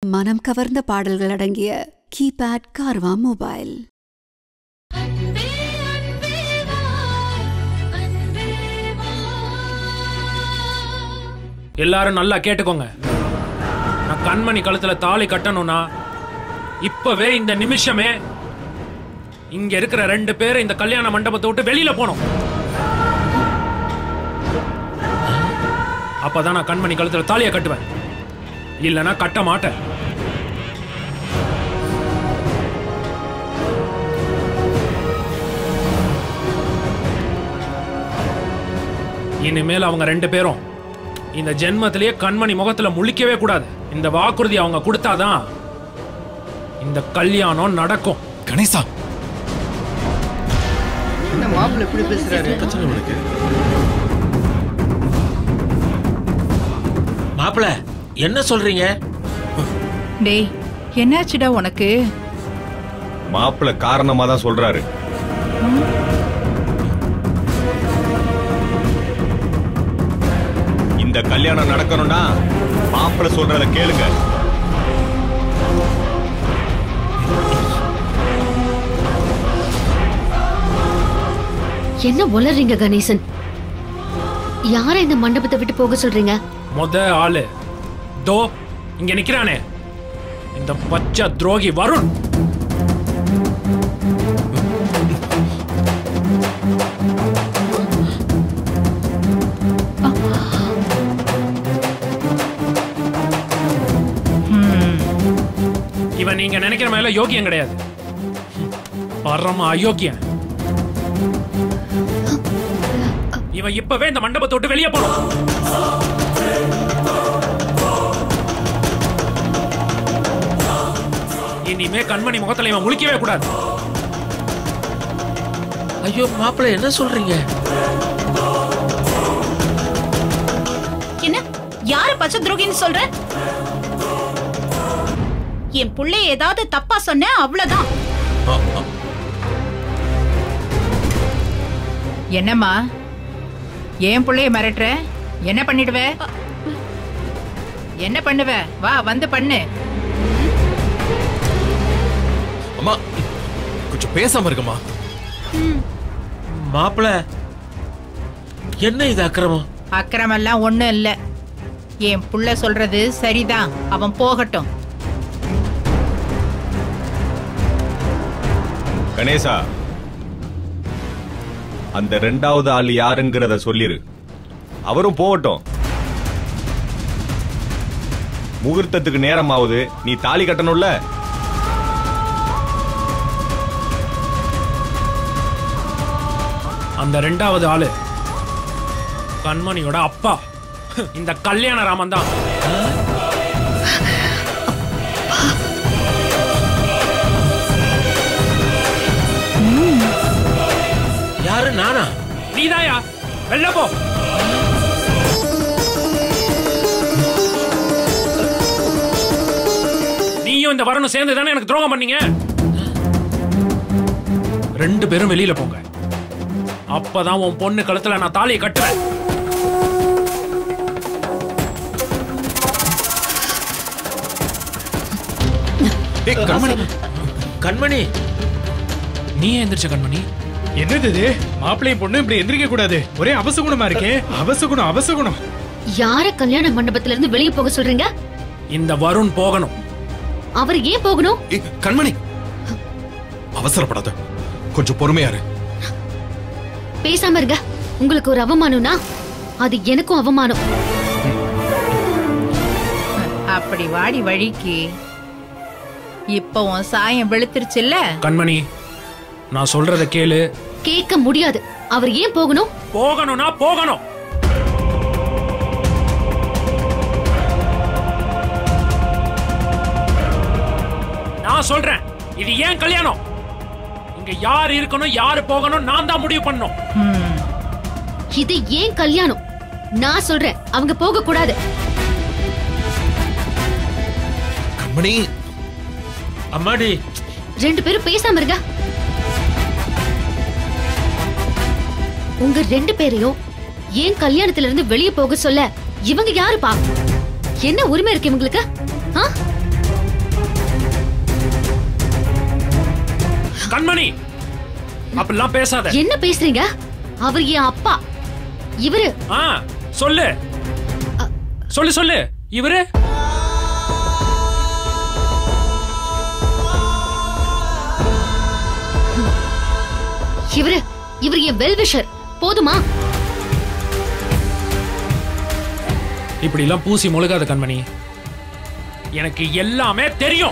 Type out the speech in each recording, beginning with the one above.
மனம் கவர்ந்த பாடல்கள் அடங்கிய கீபேட் கார்வா மொபைல் அன்பே அன்பே வா அன்பே வா எல்லாரும் நல்லா கேட்டுக்கோங்க நான் கண்மணி கழுத்துல தாலி கட்டணும்னா இப்பவே இந்த நிமிஷமே இங்க இருக்கிற ரெண்டு பேரும் இந்த கல்யாண மண்டபத்தை விட்டு வெளியில போகணும் அப்பதான் நான் கண்மணி கழுத்துல தாலியை கட்டுவேன் இல்லைன்னா கட்ட மாட்டேன் இனிமேல் அவங்க ரெண்டு பேரும் இந்த ஜென்மத்திலேயே கண்மணி முகத்துல முழிக்கவே கூடாது இந்த வாக்குறுதி அவங்க கொடுத்தாதான் இந்த கல்யாணம் நடக்கும் கணேசா என்ன மாப்பிள்ள எப்படி பேசுறாரு மாப்பிள என்ன சொல்றீங்க டேய் என்னாச்சுடா உனக்கு மாப்பிள்ள காரணமா தான் சொல்றாரு இந்த கல்யாணம் நடக்கணும்னா மாப்பிள்ள சொல்றத கேளுங்க என்ன உளறீங்க கணேசன் யார இந்த மண்டபத்தை விட்டு போக சொல்றீங்க முத ஆளு தோ இங்க நிக்கிறானே இந்த பச்சை துரோகி வருண் இவன் நீங்க நினைக்கிற மேல யோகியம் கிடையாது பரம அயோக்கியன் இவன் இப்பவே இந்த மண்டபத்தை விட்டு வெளியே போகணும் இனிமே கண்மணி முகத்துல இவன் முழிக்கவே கூடாது ஐயோ மாப்பிள என்ன சொல்றீங்க என்ன யார பச்சை துரோகின்னு சொல்ற என் புள்ளைய ஏதாவது தப்பா சொன்ன அவ்வளவுதான் என்னம்மா ஏன் புள்ளைய மிரட்டுற என்ன பண்ணிடுவ என்ன பண்ணுவ வா வந்து பண்ணு அம்மா கொஞ்சம் பேசாம இருக்கம்மா மாப்பிள என்ன இது அக்கிரமம் அக்கிரமெல்லாம் ஒண்ணும் இல்ல என் புள்ள சொல்றது சரிதான் அவன் போகட்டும் கணேசா அந்த ரெண்டாவது ஆள் யாருங்கிறத சொல்லிரு அவரும் போகட்டும் முகூர்த்தத்துக்கு நேரம் ஆகுது நீ தாலி கட்டணும்ல அந்த ரெண்டாவது ஆளு கண்மணியோட அப்பா இந்த கல்யாண ராமன் தான் யாரு நானா நீதாயா வெளில போ நீயும் இந்த வரணும் சேர்ந்து தானே எனக்கு துரோகம் பண்ணீங்க ரெண்டு பேரும் வெளியில போங்க அப்பதான் உன் பொண்ணு கழுத்துல நான் தாலியை கட்டுவேன் ஏய் கண்மணி கண்மணி நீ ஏன் எந்திரிச்ச கண்மணி என்னது இது மாப்பிள்ளையும் பொண்ணு இப்படி எந்திரிக்க கூடாது ஒரே அவசகுணமா இருக்கே அவசகுணம் அவசகுணம் யார கல்யாண மண்டபத்துல இருந்து வெளியே போக சொல்றீங்க இந்த வருண் போகணும் அவர் ஏன் போகணும் ஏய் கண்மணி அவசரப்படாத கொஞ்சம் பொறுமையா இரு பேசாம இருங்க உங்களுக்கு ஒரு அவமானம்னா அது எனக்கும் அவமானம் அப்படி வாடி வழிக்கு இப்ப உன் சாயம் வெளுத்துருச்சுல்ல கண்மணி நான் சொல்றத கேளு கேட்க முடியாது அவர் ஏன் போகணும் போகணும்னா போகணும் நான் சொல்றேன் இது ஏன் கல்யாணம் இங்க யார் இருக்கணும் யாரு போகணும் நான் தான் முடிவு பண்ணணும் ம், இது ஏன் கல்யாணம் நான் சொல்றேன் அவங்க போக கூடாது கண்மணி அம்மாடி ரெண்டு பேரும் பேசாம இருங்க உங்க ரெண்டு பேரையும் ஏன் கல்யாணத்துல இருந்து வெளியே போக சொல்ல இவங்க யாருப்பா என்ன உரிமை இருக்கு இவங்களுக்கு ஆ? கண்மணி அப்படிலாம் பேசாத என்ன பேசுறீங்க அவர் என் அப்பா இவரு ஆ சொல்லு சொல்லு சொல்லு இவரு இவரு இவர் என் வெல்விஷர் போதுமா இப்படி எல்லாம் பூசி முழுகாத கண்மணி எனக்கு எல்லாமே தெரியும்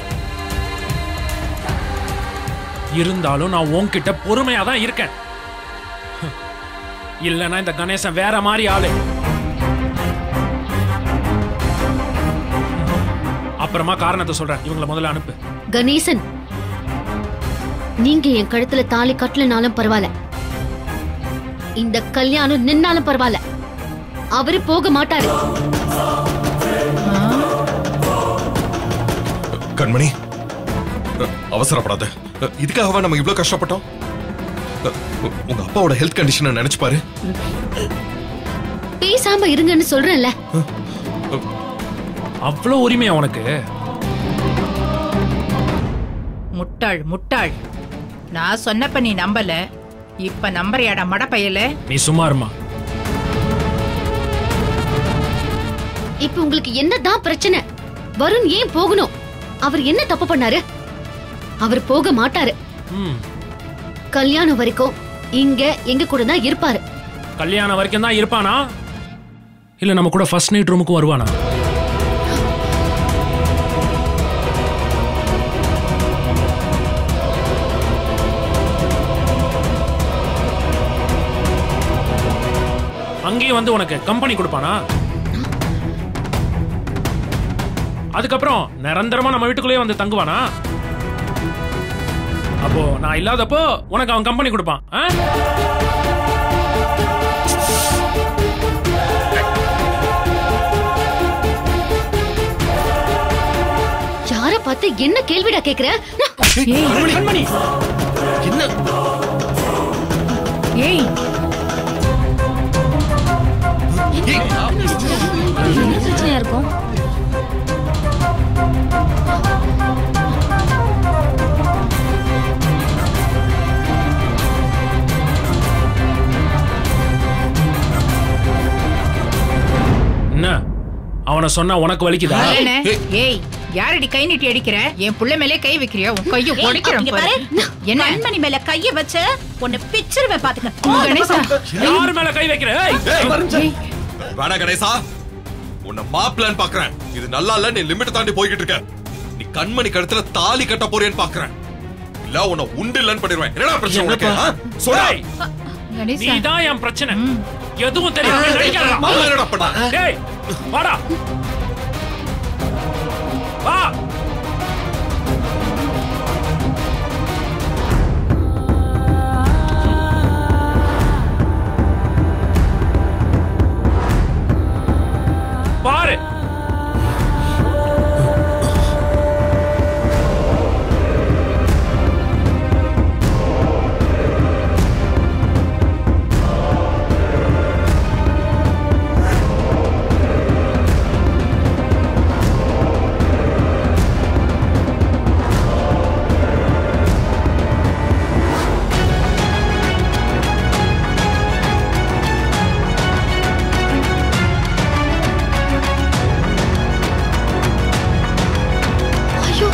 இருந்தாலும் நான் உன்கிட்ட பொறுமையா தான் இருக்கேன் இல்லைன்னா இந்த கணேசன் வேற மாதிரி ஆளு அப்புறமா காரணத்தை சொல்றேன் இவங்களை முதல்ல அனுப்பு கணேசன் நீங்க என் கழுத்துல தாலி கட்டலனாலும் பரவாயில்ல இந்த கல்யாணம் நின்னாலும் பரவாயில்ல அவரு போக மாட்டாரு கண்மணி அ, அவசரப்படாத அ, இதுக்காகவா நம்ம இவ்ளோ கஷ்டப்பட்டோம் அ, உ- உங்க அப்பாவோட ஹெல்த் கண்டிஷனை நினைச்சு பாரு பேசாம இருங்கன்னு சொல்றேன்ல அவ்வளவு உரிமையா உனக்கு முட்டாள் முட்டாள் நான் சொன்னப்ப நீ நம்பல இப்ப நம்புறியாடா மடப்பையல நீ சும்மா இருமா இப்ப உங்களுக்கு என்னதான் பிரச்சனை வருண் ஏன் போகணும் அவர் என்ன தப்பு பண்ணாரு அவர் போக மாட்டாரு ம் கல்யாணம் வரைக்கும் இங்க எங்க கூட தான் இருப்பாரு கல்யாணம் வரைக்கும் தான் இருப்பானா இல்ல நம்ம கூட ஃபர்ஸ்ட் நைட் ரூமுக்கும் வருவானா அங்கேயும் வந்து உனக்கு கம்பெனி கொடுப்பானா அதுக்கப்புறம் நிரந்தரமா நம்ம வீட்டுக்குள்ளேயே வந்து தங்குவானா அப்போ நான் இல்லாதப்போ உனக்கு அவன் கம்பெனி கொடுப்பான் ஆ? யார பார்த்து என்ன கேள்விடா கேக்குற கண்மணி என்ன ஏய் என்ன பிரச்சனையா இருக்கும் என்ன அவனை சொன்னா உனக்கு வலிக்குதா என்ன? ஏய் யாரடி கை நீட்டி அடிக்கிற என் புள்ள மேலே கை வைக்கிறியா உன் கைய ஏய், உடைக்கிறேன் இங்க பாரு பாரு. என்ன கண்மணி மேல கைய வச்சு உன்னை பிச்சிருவேன் பாத்துக்க கணேசா யார் மேல கை வைக்கிற ஏய்! ஏய், வேணா கணேசா உன்னை மாப்பிளான்னு பாக்குறேன் இது நல்லா இல்ல நீ லிமிட் தாண்டி போய்கிட்டு இருக்க நீ கண்மணி கழுத்துல தாலி கட்ட போறேன்னு பாக்குறேன் இல்ல உன்னை உண்டு இல்லன்னு பண்ணிடுவேன் என்னடா பிரச்சனை உனக்கு ஆ? சொல்றா ஏய், கணேசா நீதான் என் பிரச்சனை எதுவும் தெரியாம நடிக்காதடா. மாமா என்னடா பண்ண டேய் வாடா வா பாரு ஐயோ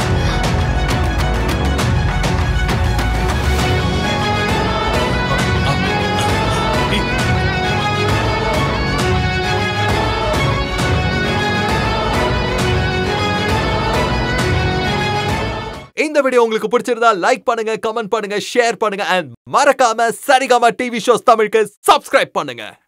இந்த வீடியோ உங்களுக்கு பிடிச்சிருந்தா லைக் பண்ணுங்க கமெண்ட் பண்ணுங்க ஷேர் பண்ணுங்க அண்ட் மறக்காம சரிகமா டிவி ஷோஸ் தமிழுக்கு சப்ஸ்கிரைப் பண்ணுங்க